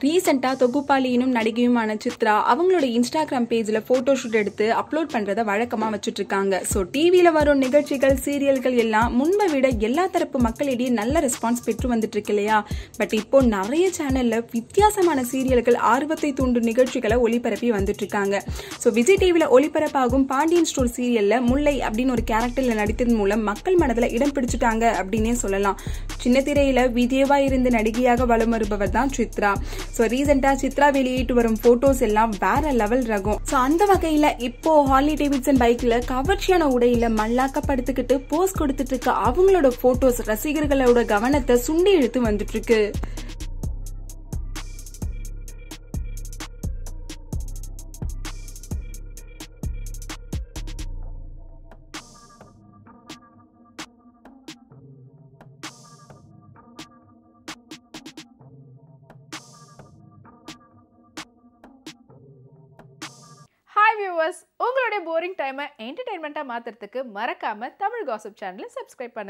ரீசெண்டா தொகுப்பாளியினும் நடிகையுமான சித்ரா அவங்களோட இன்ஸ்டாகிராம் பேஜ்ல போட்டோ ஷூட் எடுத்து அப்லோட் பண்றத வழக்கமா வச்சுட்டு இருக்காங்க சோ டிவில வரும் நிகழ்ச்சிகள் சீரியல்கள் எல்லாம் முன்பை விட எல்லா தரப்பு மக்களிடையே நல்ல ரெஸ்பான்ஸ் பெற்று வந்துட்டு இருக்கு இல்லையா பட் இப்போ நிறைய சேனல்ல வித்தியாசமான சீரியல்கள் ஆர்வத்தை தூண்டும் நிகழ்ச்சிகளை ஒளிபரப்பி வந்துட்டு இருக்காங்க சோ விஜய் டிவில ஒளிபரப்பாகும் பாண்டியன் ஸ்டோர் சீரியல்ல முல்லை அப்படின்னு ஒரு கேரக்டர்ல நடித்ததன் மூலம் மக்கள் மனதுல இடம் பிடிச்சிட்டாங்க அப்படின்னே சொல்லலாம் சின்ன திரையில விஜயவா இருந்து நடிகையாக வலம் வருபவர் தான் சித்ரா சோ ரீசெண்டா சித்ரா வெளியிட்டு வரும் போட்டோஸ் எல்லாம் வேற லெவல் ரகம் சோ அந்த வகையில இப்போ ஹார்லி டேவிட்சன் பைக்ல கவர்ச்சியான உடையில மல்லாக்க படுத்துக்கிட்டு போஸ் கொடுத்துட்டு இருக்க அவங்களோட போட்டோஸ் ரசிகர்களோட கவனத்தை சுண்டி இழுத்து வந்துட்டு இருக்கு ஹாய் வியூவர்ஸ் உங்களுடைய போரிங் டைமை என்டர்டைன்மெண்ட்டாக மாற்றுறதுக்கு மறக்காமல் தமிழ் காசிப் சேனலை சப்ஸ்கிரைப் பண்ணுங்க